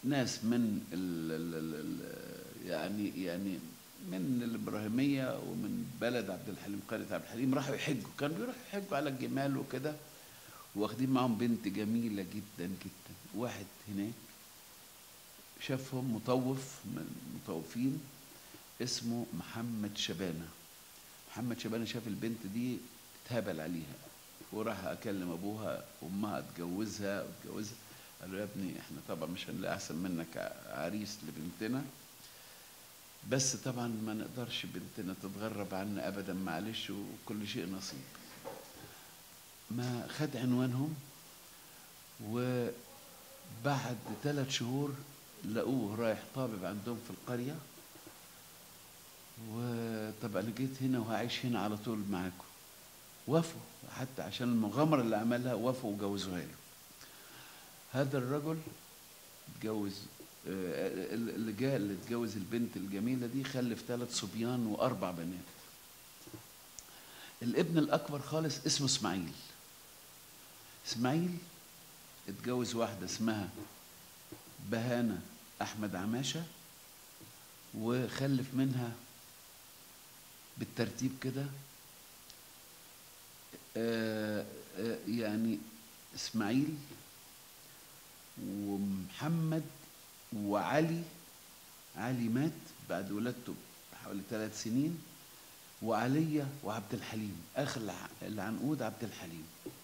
ناس من ال ال ال ال يعني يعني من الابراهيميه ومن بلد عبد الحليم قريه عبد الحليم راحوا يحجوا كانوا بيروحوا يحجوا على الجمال وكده واخدين معاهم بنت جميله جدا جدا واحد هناك شافهم مطوف من المطوفين اسمه محمد شبانه محمد شبانه شاف البنت دي اتهبل عليها وراح اكلم ابوها وامها اتجوزها واتجوزها قال له يا ابني احنا طبعا مش هنلاقي احسن منك عريس لبنتنا بس طبعا ما نقدرش بنتنا تتغرب عنا ابدا معلش وكل شيء نصيب ما خد عنوانهم وبعد ثلاث شهور لقوه رايح طابب عندهم في القريه وطب انا جيت هنا وهعيش هنا على طول معاكم وافوا حتى عشان المغامره اللي عملها وافوا وجوزوها له هذا الرجل اتجوز آه، اللي جاء اللي اتجوز البنت الجميله دي خلف ثلاث صبيان واربع بنات الابن الاكبر خالص اسمه اسماعيل اسماعيل اتجوز واحده اسمها بهانه احمد عماشه وخلف منها بالترتيب كده آه، آه، يعني اسماعيل ومحمد وعلي علي مات بعد ولادته بحوالي ثلاث سنين وعلية وعبد الحليم آخر الع- العنقود عبد الحليم